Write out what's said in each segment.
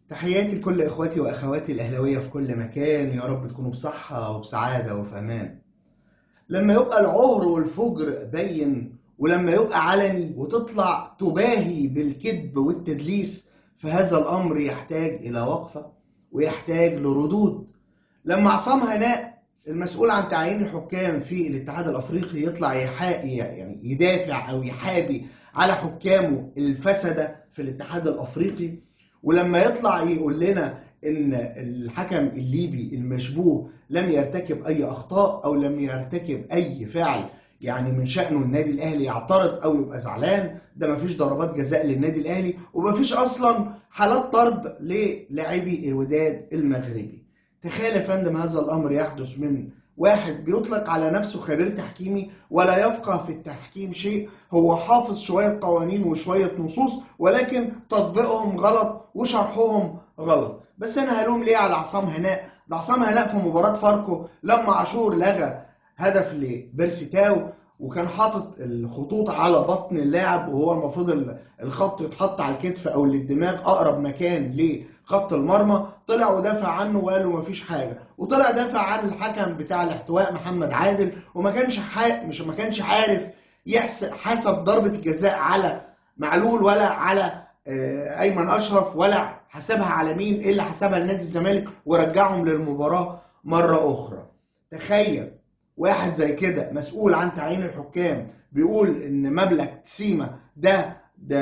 تحياتي لكل اخواتي واخواتي الاهلاويه في كل مكان يا رب تكونوا بصحه وبسعاده وفي امان لما يبقى العهر والفجر بين ولما يبقى علني وتطلع تباهي بالكذب والتدليس فهذا الامر يحتاج الى وقفه ويحتاج لردود لما عصام هناء المسؤول عن تعيين الحكام في الاتحاد الافريقي يطلع يحا- يعني يدافع او يحابي على حكامه الفسده في الاتحاد الافريقي ولما يطلع يقول لنا ان الحكم الليبي المشبوه لم يرتكب اي اخطاء او لم يرتكب اي فعل يعني من شأنه النادي الاهلي يعترض او يبقى زعلان ده مفيش ضربات جزاء للنادي الاهلي ومفيش اصلا حالات طرد للاعبي الوداد المغربي تخيل يا فندم هذا الامر يحدث من واحد بيطلق على نفسه خبير تحكيمي ولا يفقه في التحكيم شيء هو حافظ شوية قوانين وشوية نصوص ولكن تطبيقهم غلط وشرحهم غلط بس انا هلوم ليه على عصام هناء ده عصام هناء في مباراة فاركو لما عاشور لغى هدف لبيرسي تاو وكان حاطط الخطوط على بطن اللاعب وهو المفروض ال- الخط يتحط على الكتف او للدماغ اقرب مكان لخط المرمى طلع ودافع عنه وقال له مفيش حاجه وطلع دافع عن الحكم بتاع الاحتواء محمد عادل وما كانش حا... مش ما كانش عارف يحسب حسب ضربه الجزاء على معلول ولا على آه، ايمن اشرف ولا حسبها على مين الا حسبها لنادي الزمالك ورجعهم للمباراه مره اخرى تخيل واحد زي كده مسؤول عن تعيين الحكام بيقول ان مبلغ تسيمة ده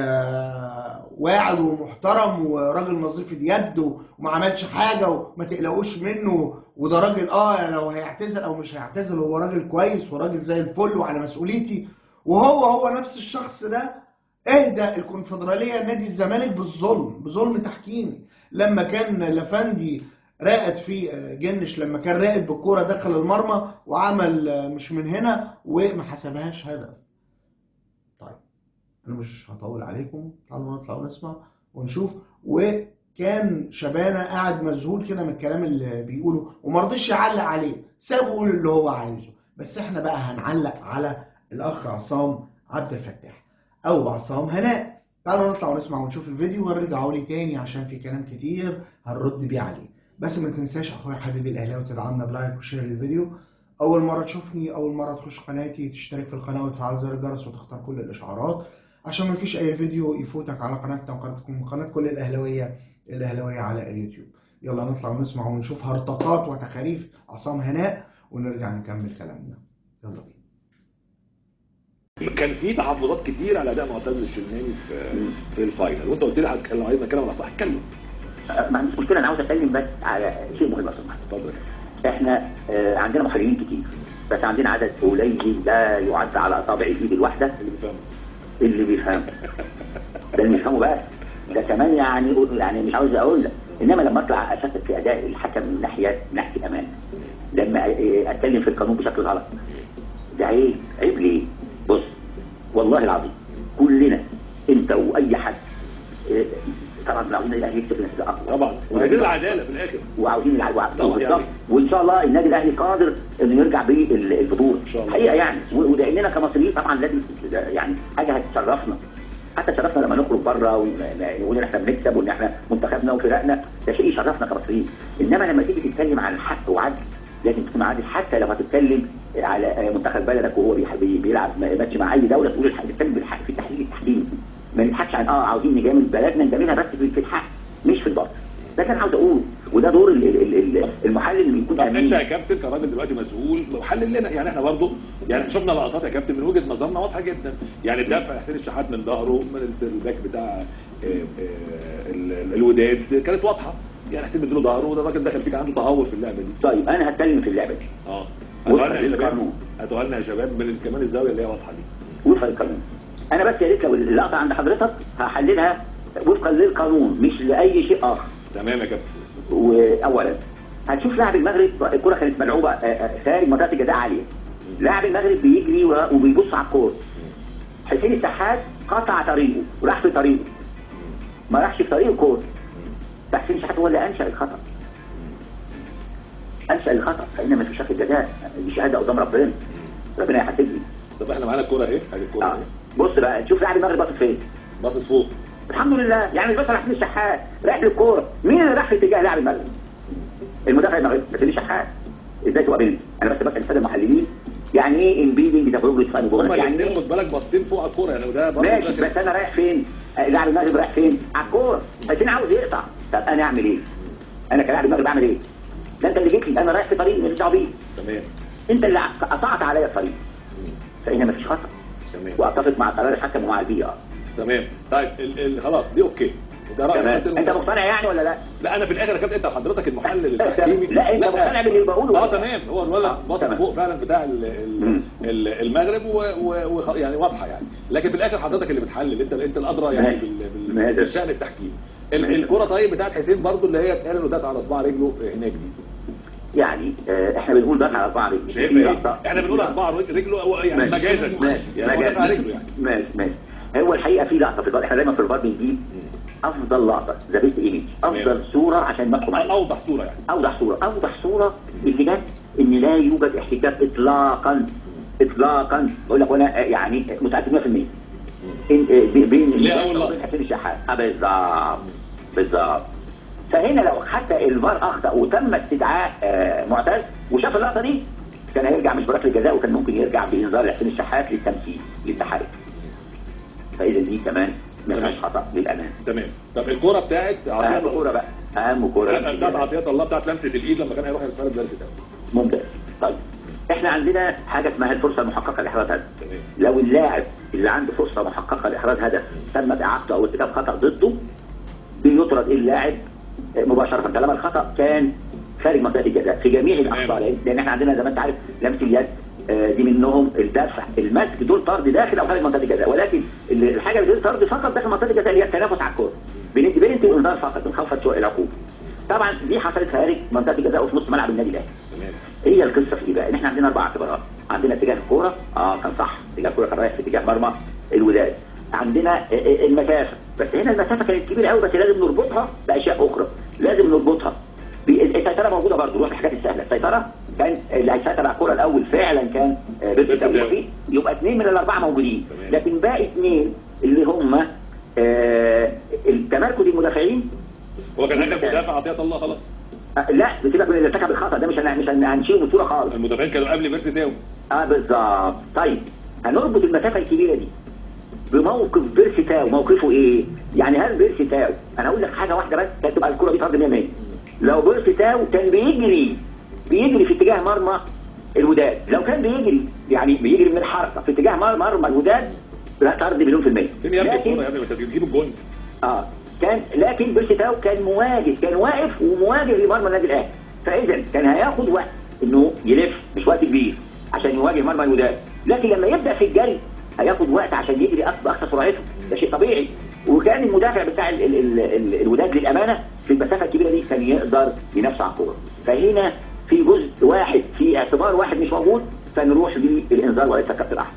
ده واعد ومحترم وراجل نظيف اليد وما عملش حاجه وما تقلقوش منه وده راجل اه لو هيعتزل او مش هيعتزل هو راجل كويس وراجل زي الفل وعلى مسؤوليتي وهو هو نفس الشخص ده اهدى الكونفدراليه نادي الزمالك بالظلم بظلم تحكيمي لما كان لفندي راقد في جنش لما كان راقد بالكوره دخل المرمى وعمل مش من هنا وما حسبهاش هدف طيب انا مش هطول عليكم تعالوا نطلع ونسمع ونشوف وكان شبانه قاعد مذهول كده من الكلام اللي بيقوله وما رضيش يعلق عليه سابه يقول اللي هو عايزه بس احنا بقى هنعلق على الاخ عصام عبد الفتاح او عصام هناء تعالوا نطلع ونسمع ونشوف الفيديو وهنرجعوا لي تاني عشان في كلام كتير هنرد بيه عليه بس ما تنساش اخويا حبيبي الاهلاوي تدعمنا بلايك وشير للفيديو اول مره تشوفني اول مره تخش قناتي تشترك في القناه وتفعل زر الجرس وتختار كل الاشعارات عشان ما فيش اي فيديو يفوتك على قناتنا وقناتكم قناه كل الاهلاويه الاهلاويه على اليوتيوب يلا نطلع ونسمع ونشوف هرطقات وتخاريف عصام هناء ونرجع نكمل كلامنا يلا بينا كان في تحفظات كتير على اداء معتز الشناوي في في الفاينل وانت قلت لي هتكلم عايز نتكلم على صح اتكلم ما عنديش مشكله انا عاوز اتكلم بس على شيء مهم لو سمحت اتفضل احنا آه، عندنا محللين كتير بس عندنا عدد قليل لا يعد على اصابع الايد الواحده اللي بيفهم اللي بيفهم ده اللي بيفهمه بس ده كمان يعني يعني مش عاوز اقول لك انما لما اطلع اشكك في اداء الحكم من ناحيه من ناحيه الامان لما آه، اتكلم في القانون بشكل غلط ده عيب عيب ليه؟ بص والله العظيم كلنا انت واي حد آه، طبعا لو عاوزين الاهلي يكسب الناس ده اقوى طبعا وعايزين العداله في الاخر وعاوزين الع- وع- طبعا بالظبط. يعني. وان شاء الله النادي الاهلي قادر انه يرجع بالبطوله إن شاء الله. حقيقه يعني و- ولاننا كمصريين طبعا لازم يعني حاجه هتشرفنا حتى شرفنا لما نخرج بره ونقول ان احنا بنكسب وان احنا منتخبنا وفرقنا ده شيء يشرفنا كمصريين انما لما تيجي تتكلم عن الحق وعدل لازم تكون عادل حتى لو هتتكلم على منتخب بلدك وهو بيح- بي- بيلعب ماتش مع اي دوله تقول الحق تتكلم بالحق في التحليل التحليل ما نضحكش عن اه عاوزين نجامل بلدنا نجاملها بس في في الحق مش في الباطل ده كان عاوز اقول وده دور ال- ال- ال- المحلل اللي بيكون طب انت امين يا كابتن كراجل دلوقتي مسؤول حلل لنا يعني احنا برضه يعني شفنا لقطات يا كابتن من وجهه نظرنا واضحه جدا يعني دافع حسين الشحات من ظهره من الباك بتاع آه، آه، ال- ال- الوداد كانت واضحه يعني حسين مديله ظهره وده الراجل دخل فيك عنده تهور في اللعبه دي طيب انا هتكلم في اللعبه دي اه وفقا هاتوها لنا يا شباب للقانون. هاتوها لنا يا شباب من كمان الزاويه اللي هي واضحه دي وفقا للقانون انا بس يا ريت لو اللقطه عند حضرتك هحللها وفقا للقانون مش لاي شيء اخر تمام يا كابتن واولا هتشوف لاعب المغرب الكره كانت ملعوبه آه، آه، خارج منطقه الجزاء عاليه لاعب المغرب بيجري و- وبيبص على الكوره حسين الشحات قطع طريقه وراح في طريقه ما راحش في طريق الكوره فحسين الشحات هو اللي انشا الخطا انشا الخطا فان ما فيش شك الجزاء دي شهاده قدام ربنا ربنا يحاسبني طب احنا معانا الكوره اهي ادي الكوره آه. اهي بص بقى شوف لاعب المغرب باصص فين باصص فوق الحمد لله يعني مش بس راح الشحات رايح للكوره مين اللي راح في اتجاه لاعب المغرب المدافع المغربي بس دي شحات ازاي تبقى بنت انا بس بسال الساده المحللين يعني ايه امبيدنج ده بروجرس فان هما يعني الاثنين إيه؟ خد بالك باصين فوق على الكوره يعني وده برضه ماشي داخل- بس انا رايح فين؟ آه، لاعب المغرب رايح فين؟ على الكوره عشان عاوز يقطع طب انا اعمل ايه؟ انا كلاعب المغرب اعمل ايه؟ ده انت اللي جيت لي انا رايح في طريق ماليش دعوه بيه تمام انت اللي قطعت عليا الطريق فهنا مفيش خطا تمام واتفق مع قرار الحكم ومع البي ار تمام طيب ال ال خلاص دي اوكي ده رايك تمام كابتن انت مقتنع يعني ولا لا؟ لا انا في الاخر يا كابتن انت حضرتك المحلل لا، التحكيمي لا، أنت مقتنع باللي بقوله اه ولا؟ تمام هو الولد آه، باصص تمام. فوق فعلا بتاع ال ال مم. ال المغرب و- و- وخ- يعني واضحه يعني لكن في الاخر حضرتك اللي بتحلل انت انت الادرى يعني ماشي. بال- بال- ماشي. بالشان التحكيمي ال- ماشي. الكره طيب بتاعت حسين برضو اللي هي اتقال انه داس على صباع رجله هناك دي يعني آه احنا بنقول بقى على بعض مش هيبقى ايه احنا بنقول على صباع رجله هو يعني ماشي. مجازا ماشي يعني هو داس على رجله يعني ماشي ماشي هو الحقيقه في لقطه في الفار احنا دايما في الفار بنجيب افضل لقطه ذا بيست ايمج افضل تمام. صوره عشان نحكم عليها اوضح صوره يعني اوضح صوره اوضح صوره اللي جت ان لا يوجد احتكاك اطلاقا اطلاقا بقول لك وانا آه، يعني متاكد 100% إن آه، بي- بين اللي هي أول لقطة. وبين حسين الشحات آه، بالظبط بالظبط فهنا لو حتى الفار اخطا وتم استدعاء آه، معتز وشاف اللقطه دي كان هيرجع مش بركله جزاء وكان ممكن يرجع بانذار لحسين الشحات للتمثيل للتحرك فاذا دي كمان ما فيهاش خطا للامان تمام طب الكره بتاعت اهم عطيه كوره بقى اهم كوره بتاعت عطيه الله بتاعت لمسه الايد لما كان هيروح يتفرج درس ده ممتاز طيب احنا عندنا حاجه اسمها الفرصه المحققه لاحراز هدف تمام لو اللاعب اللي عنده فرصه محققه لاحراز هدف تمت اعاقته او ارتكاب خطا ضده بيطرد اللاعب مباشره طالما الخطا كان خارج منطقه الجزاء في جميع الاخطاء لان لأن احنا عندنا زي ما انت عارف لمس اليد آه، دي منهم الدفع المسك دول طرد داخل او خارج منطقه الجزاء ولكن ال- الحاجه اللي غير طرد فقط داخل منطقه الجزاء اللي هي التنافس على الكوره بندي بنتي وانذار فقط بنخفض شويه العقوبه طبعا دي حصلت خارج منطقه الجزاء وفي نص ملعب النادي الاهلي تمام هي القصه في ايه بقى؟ ان احنا عندنا اربع اعتبارات، عندنا اتجاه الكوره اه كان صح، اتجاه الكوره كان رايح في اتجاه مرمى الوداد. عندنا آه، آه، المسافه، بس هنا المسافه كانت كبيره قوي بس لازم نربطها باشياء اخرى، لازم نربطها. ب- السيطره موجوده برضه نروح الحاجات السهله، السيطره كان اللي هيسيطر على الكوره الاول فعلا كان آه، بيرسي بيرسي تاو. تاو. يبقى في- يبقى اثنين من الاربعه موجودين، تمام. لكن باقي اثنين اللي هم آه التمركز المدافعين هو كان اخر مدافع عطيه الله خلاص آه لا سيبك من اللي ارتكب الخطا ده مش هن- مش هن- هنشيله من الصوره خالص المدافعين كانوا قبل ميرسي تاو اه بالظبط طيب هنربط المسافه الكبيره دي بموقف بيرسي تاو موقفه ايه يعني هل بيرسي تاو انا اقول لك حاجه واحده بس كانت تبقى الكره دي طرد 100 لو بيرسي تاو كان بيجري بيجري في اتجاه مرمى الوداد لو كان بيجري يعني بيجري من الحركه في اتجاه مر- مرمى الوداد لا طرد مليون في المية فين يا ابني لكن- الكوره يا ابني ما انت بتجيب الجون اه كان لكن بيرسي تاو كان مواجه كان واقف ومواجه لمرمى النادي الاهلي فاذا كان هياخد وقت انه يلف مش وقت كبير عشان يواجه مرمى الوداد لكن لما يبدا في الجري هياخد وقت عشان يجري أقصى اقصى سرعته ده شيء طبيعي وكان المدافع بتاع ال ال ال ال الوداد للامانه في المسافه الكبيره دي كان يقدر ينافسه على الكوره فهنا في جزء واحد في اعتبار واحد مش موجود فنروح للانذار وليس كابتن احمد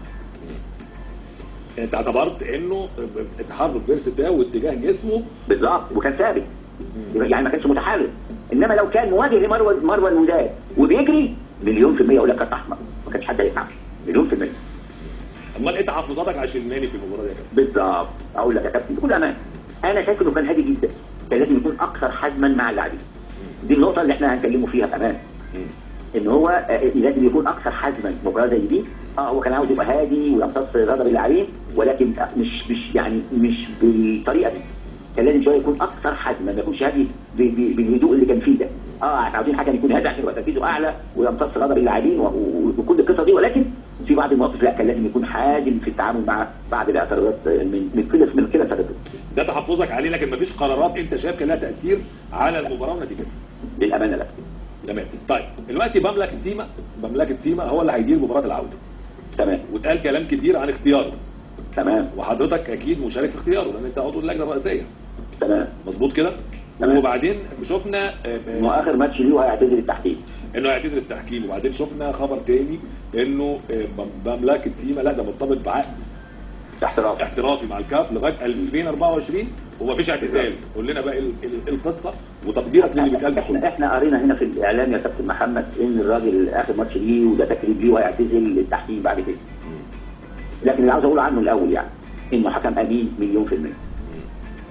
انت اعتبرت انه تحرك بيرسي تاو واتجاه جسمه بالظبط وكان ثابت يعني ما كانش متحرك انما لو كان مواجه لمروه مروه الوداد وبيجري مليون في المية اقول لك كانت احمر ما كانش حد هيتعب مليون في المية امال ايه تحفظاتك على الشلماني في المباراه دي يا كابتن بالظبط اقول لك يا كابتن بكل امان انا شايف انه كان هادي جدا كان لازم يكون اكثر حزما مع اللاعبين دي النقطه اللي احنا هنكلمه فيها بامان ان هو آه، لازم يكون اكثر حزما مباراه زي دي اه هو كان عاوز يبقى هادي ويمتص غضب اللاعبين ولكن آه، مش مش يعني مش بالطريقه دي كان لازم شويه يكون اكثر حزما ما يكونش هادي ب- ب- بالهدوء اللي كان فيه ده اه احنا عاوزين حاجه يكون هادي عشان يبقى تركيزه اعلى ويمتص غضب اللاعبين و- و- وكل القصه دي ولكن في بعض المواقف لا كان لازم يكون حازم في التعامل مع بعض الاعتراضات من من كل من كلا سبب ده تحفظك عليه لكن مفيش قرارات انت شايف كان لها تاثير على المباراه ونتيجتها للامانه لا تمام طيب دلوقتي مملكه سيما مملكه سيما هو اللي هيدير مباراه العوده تمام واتقال كلام كتير عن اختياره تمام وحضرتك اكيد مشارك في اختياره لان انت عضو اللجنه الرئيسيه تمام مظبوط كده تمام. وبعدين شفنا آه، انه آه، اخر ماتش ليه وهيعتزل التحكيم انه هيعتذر التحكيم وبعدين شفنا خبر تاني انه آه، مم- مملكه سيما لا ده مرتبط بعقد احتراف احترافي مع الكاف لغايه 2024 ومفيش اعتزال قول لنا بقى ايه ال- ال- القصه وتقديرك للي بيتقال ده احنا كله احنا قرينا هنا في الاعلام يا كابتن محمد ان الراجل اخر ماتش ليه وده تكريم ليه وهيعتزل التحكيم بعد كده لكن اللي عاوز اقوله عنه الاول يعني انه حكم امين مليون في المية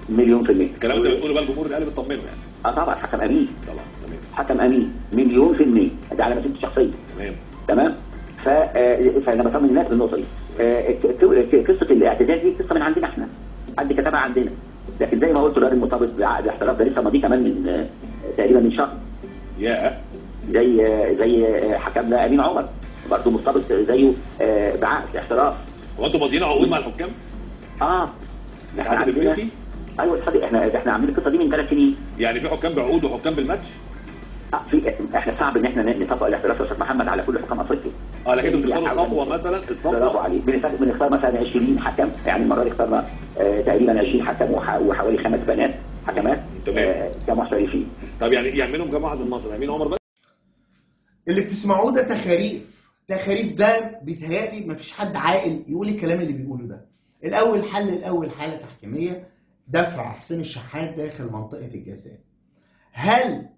مليون في المية الكلام اللي بتقوله بقى الجمهور الاهلي بيطمنه يعني اه طبعا حكم امين طبعا تمام حكم امين مليون في المية ده على مسؤوليتي الشخصية تمام تمام ف آه، فانا بطمن الناس بالنقطه دي آه، ك- ك- قصه الاعتزاز دي قصه من عندنا احنا حد كتبها عندنا لكن زي ما قلت الراجل مرتبط بعقد احتراف ده لسه ماضي كمان من آه، تقريبا من شهر يا زي آه، زي آه، حكمنا امين عمر برضه مرتبط زيه آه، بعقد احتراف هو انتوا ماضيين عقود مع الحكام؟ اه احنا الاتحاد عندنا الافريقي ايوه الاتحاد احنا احنا عاملين القصه دي من ثلاث سنين يعني في حكام بعقود وحكام بالماتش؟ آه، في احنا صعب ان احنا نطبق الاحتراف يا استاذ محمد على كل حكام افريقيا اه لكن انتوا يعني بتختاروا صفوه مثلا برافو الصفوه عليك بنختار بنختار مثلا 20 حكم يعني المره دي اخترنا آه، تقريبا 20 حكم وح- وحوالي خمس بنات حكمات تمام. آه، كمحترفين طب يعني يعملوا كام واحد من مصر؟ امين عمر بس؟ اللي بتسمعوه ده تخاريف تخاريف ده بيتهيألي مفيش حد عاقل يقول الكلام اللي بيقوله ده الاول حل الاول حاله تحكيميه دفع حسين الشحات داخل منطقه الجزاء هل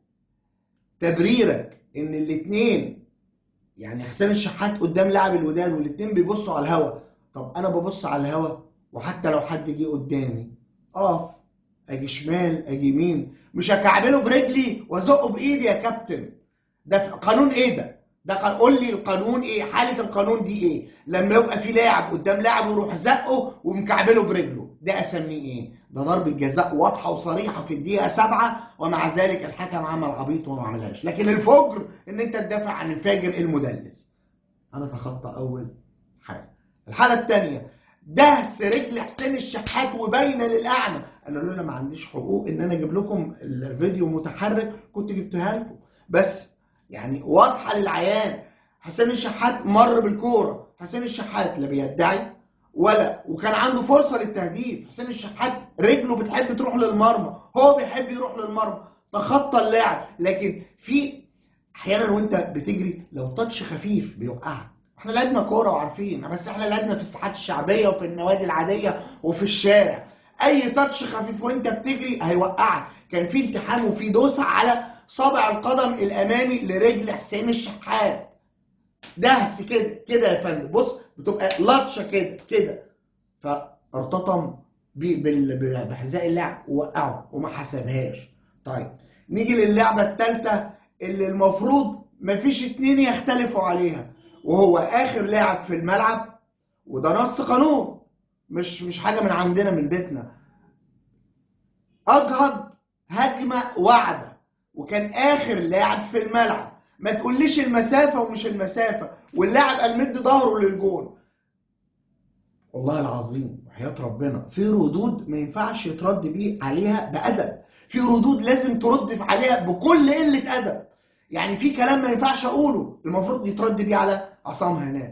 تبريرك ان الاثنين يعني حسين الشحات قدام لاعب الوداد والاثنين بيبصوا على الهوا طب انا ببص على الهوا وحتى لو حد جه قدامي اقف اجي شمال اجي يمين مش هكعبله برجلي وازقه بايدي يا كابتن ده في- قانون ايه ده؟ ده قان- قول لي القانون ايه؟ حاله القانون دي ايه؟ لما يبقى في لاعب قدام لاعب ويروح زقه ومكعبله برجله، ده اسميه ايه؟ ده ضربه جزاء واضحه وصريحه في الدقيقه سبعه ومع ذلك الحكم عمل عبيط وما عملهاش، لكن الفجر ان انت تدافع عن الفاجر المدلس. انا تخطى اول حاجه. الحاله الثانيه دهس رجل حسين الشحات وباينه للاعمى، انا لولا ما عنديش حقوق ان انا اجيب لكم الفيديو متحرك كنت جبتها لكم، بس يعني واضحه للعيان حسين الشحات مر بالكوره حسين الشحات لا بيدعي ولا وكان عنده فرصه للتهديف حسين الشحات رجله بتحب تروح للمرمى هو بيحب يروح للمرمى تخطى اللاعب لكن في احيانا وانت بتجري لو تاتش خفيف بيوقعك احنا لعبنا كوره وعارفين بس احنا لعبنا في الساحات الشعبيه وفي النوادي العاديه وفي الشارع اي تاتش خفيف وانت بتجري هيوقعك كان في التحام وفي دوسه على صابع القدم الامامي لرجل حسين الشحات دهس كده كده يا فندم بص بتبقى لطشه كده كده فارتطم بي- بال- ب- بحذاء اللاعب ووقعه وما حسبهاش طيب نيجي للعبه الثالثه اللي المفروض مفيش اتنين يختلفوا عليها وهو اخر لاعب في الملعب وده نص قانون مش مش حاجه من عندنا من بيتنا اجهض هجمه واعده وكان اخر لاعب في الملعب ما تقوليش المسافه ومش المسافه واللاعب قال مد ظهره للجون والله العظيم وحياة ربنا في ردود ما ينفعش يترد بيه عليها بأدب في ردود لازم ترد عليها بكل قلة أدب يعني في كلام ما ينفعش أقوله المفروض يترد بيه على عصام هناء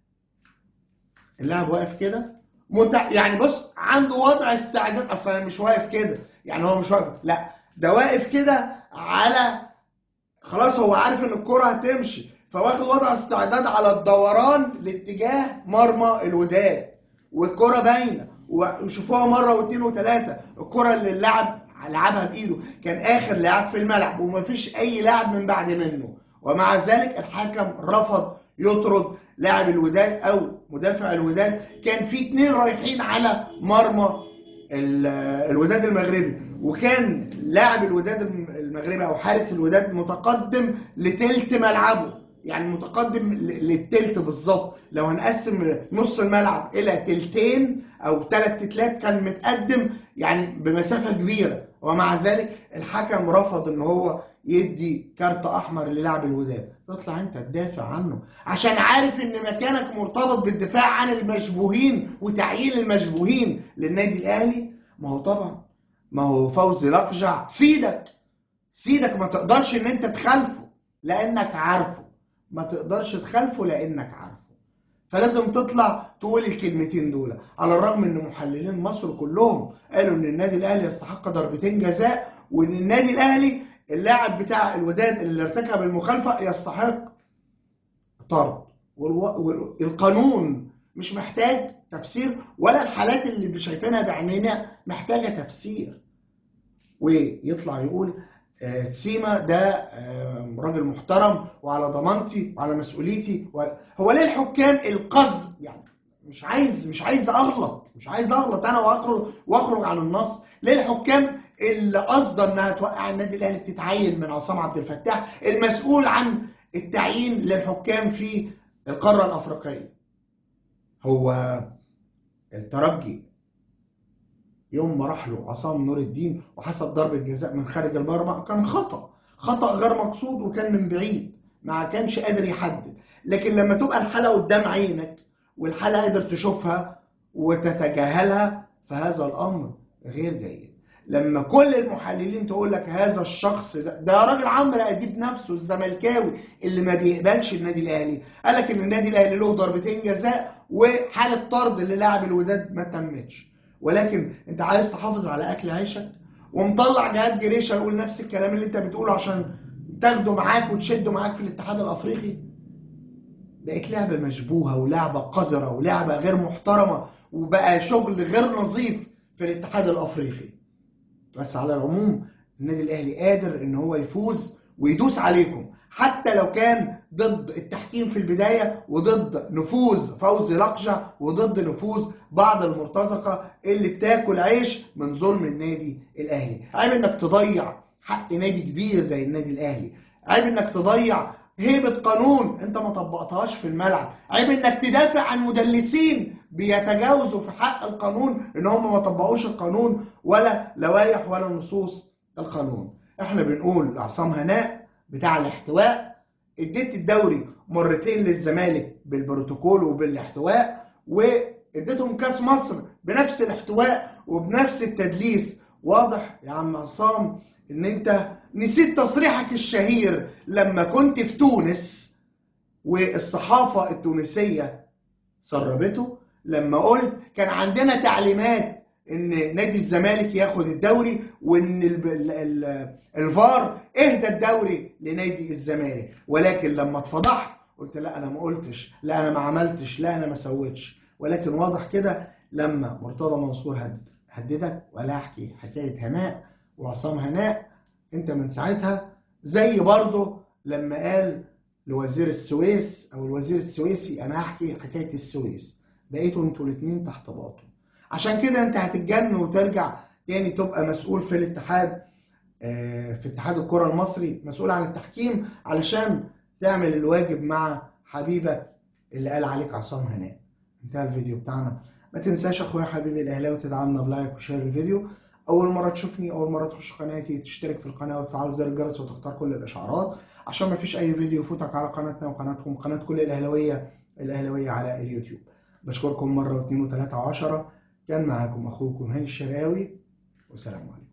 اللاعب واقف كده متع... يعني بص عنده وضع استعداد اصلا مش واقف كده يعني هو مش واقف لا ده واقف كده على خلاص هو عارف ان الكرة هتمشي فواخد وضع استعداد على الدوران لاتجاه مرمى الوداد والكرة باينة وشوفوها مرة واثنين وثلاثة الكرة اللي اللاعب لعبها بإيده كان آخر لاعب في الملعب ومفيش أي لاعب من بعد منه ومع ذلك الحكم رفض يطرد لاعب الوداد أو مدافع الوداد كان في اتنين رايحين على مرمى ال- الوداد المغربي وكان لاعب الوداد المغربي او حارس الوداد متقدم لتلت ملعبه يعني متقدم ل- للتلت بالظبط لو هنقسم نص الملعب الى تلتين او ثلاث تلات كان متقدم يعني بمسافه كبيره ومع ذلك الحكم رفض ان هو يدي كارت احمر للاعب الوداد تطلع انت تدافع عنه عشان عارف ان مكانك مرتبط بالدفاع عن المشبوهين وتعيين المشبوهين للنادي الاهلي ما هو طبعا ما هو فوزي لقجع سيدك سيدك ما تقدرش ان انت تخالفه لانك عارفه ما تقدرش تخالفه لانك عارفه فلازم تطلع تقول الكلمتين دول على الرغم ان محللين مصر كلهم قالوا ان النادي الاهلي يستحق ضربتين جزاء وان النادي الاهلي اللاعب بتاع الوداد اللي ارتكب المخالفه يستحق طرد والو- والقانون مش محتاج تفسير ولا الحالات اللي شايفينها بعينينا محتاجه تفسير ويطلع يقول آه، تسيما ده آه، راجل محترم وعلى ضمانتي وعلى مسؤوليتي و... هو ليه الحكام القذف يعني مش عايز مش عايز اغلط مش عايز اغلط انا واخرج واخرج عن النص ليه الحكام اللي قصده انها توقع النادي الاهلي بتتعين من عصام عبد الفتاح المسؤول عن التعيين للحكام في القاره الافريقيه هو الترجي يوم ما راح له عصام نور الدين وحسب ضربه جزاء من خارج المرمى كان خطا خطا غير مقصود وكان من بعيد ما كانش قادر يحدد لكن لما تبقى الحاله قدام عينك والحاله قادر تشوفها وتتجاهلها فهذا الامر غير جيد لما كل المحللين تقول لك هذا الشخص ده ده راجل عمرو اديب نفسه الزملكاوي اللي ما بيقبلش النادي الاهلي قال لك ان النادي الاهلي له ضربتين جزاء وحاله طرد للاعب الوداد ما تمتش ولكن انت عايز تحافظ على اكل عيشك ومطلع جهاد جريشه يقول نفس الكلام اللي انت بتقوله عشان تاخده معاك وتشده معاك في الاتحاد الافريقي بقت لعبه مشبوهه ولعبه قذره ولعبه غير محترمه وبقى شغل غير نظيف في الاتحاد الافريقي بس على العموم النادي الاهلي قادر ان هو يفوز ويدوس عليكم حتى لو كان ضد التحكيم في البدايه وضد نفوذ فوزي لقجع وضد نفوذ بعض المرتزقه اللي بتاكل عيش من ظلم النادي الاهلي عيب انك تضيع حق نادي كبير زي النادي الاهلي عيب انك تضيع هيبه قانون انت ما طبقتهاش في الملعب عيب انك تدافع عن مدلسين بيتجاوزوا في حق القانون ان هم ما طبقوش القانون ولا لوائح ولا نصوص القانون احنا بنقول لعصام هناء بتاع الاحتواء اديت الدوري مرتين للزمالك بالبروتوكول وبالاحتواء واديتهم كاس مصر بنفس الاحتواء وبنفس التدليس واضح يا عم عصام ان انت نسيت تصريحك الشهير لما كنت في تونس والصحافة التونسية سربته لما قلت كان عندنا تعليمات ان نادي الزمالك ياخد الدوري وان ال- ال- ال- الفار اهدى الدوري لنادي الزمالك ولكن لما اتفضحت قلت لا انا ما قلتش لا انا ما عملتش لا انا ما سويتش ولكن واضح كده لما مرتضى منصور هد- هددك ولا احكي حكايه هناء وعصام هناء انت من ساعتها زي برضه لما قال لوزير السويس او الوزير السويسي انا هحكي حكايه السويس بقيتوا انتوا الاثنين تحت باطل عشان كده انت هتتجن وترجع تاني تبقى مسؤول في الاتحاد آه، في اتحاد الكره المصري مسؤول عن التحكيم علشان تعمل الواجب مع حبيبك اللي قال عليك عصام هناء انتهى الفيديو بتاعنا ما تنساش اخويا حبيبي الاهلاوي تدعمنا بلايك وشير الفيديو اول مره تشوفني اول مره تخش قناتي تشترك في القناه وتفعل زر الجرس وتختار كل الاشعارات عشان ما فيش اي فيديو يفوتك على قناتنا وقناتكم قناه كل الاهلاويه الاهلاويه على اليوتيوب بشكركم مره واثنين وثلاثه وعشره كان معاكم اخوكم هاني الشراوي والسلام عليكم